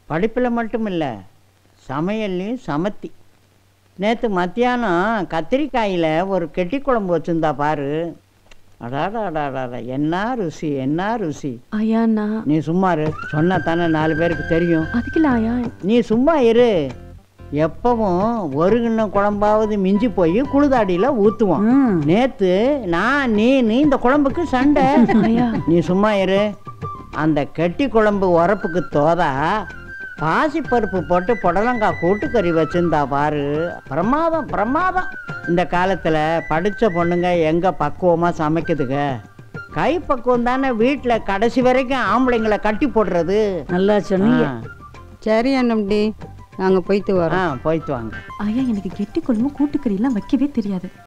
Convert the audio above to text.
படிப்பில் மட்டும் இல்லை சமையல்லையும் சமத்தி நேற்று மத்தியானம் கத்திரிக்காயில் ஒரு கெட்டி குழம்பு வச்சுருந்தா பாரு அடாடா அடாடா என்ன ருசி என்ன ருசி ஐயா நான் நீ சும்மா இரு சொன்னா தானே நாலு பேருக்கு தெரியும் அதுக்கு இல்ல ஐயா நீ சும்மா இரு எப்பவும் ஒரு கிண்ணம் குழம்பாவது மிஞ்சி போய் குளிதாடியில் ஊற்றுவோம் ம் நேத்து நான் நீ நீ இந்த குழம்புக்கு சண்டை ஐயா நீ சும்மா இரு அந்த கெட்டி குழம்பு உரப்புக்கு தோதா பாசிப்பருப்பு போட்டு புடலங்காய் கூட்டுக்கறி வச்சிருந்தா பாரு பிரமாதம் பிரமாதம் இந்த காலத்தில் படித்த பொண்ணுங்க எங்கே பக்குவமாக சமைக்குதுங்க கை பக்குவம் தானே வீட்டில் கடைசி வரைக்கும் ஆம்பளைங்களை கட்டி போடுறது நல்லா சொன்னீங்க ஆ, சரி அண்ணம்டி நாங்கள் போயிட்டு ஆ வரோம் போயிட்டு வாங்க ஐயா எனக்கு கெட்டி குழம்பு கூட்டுக்கறி எல்லாம் வைக்கவே தெரியாது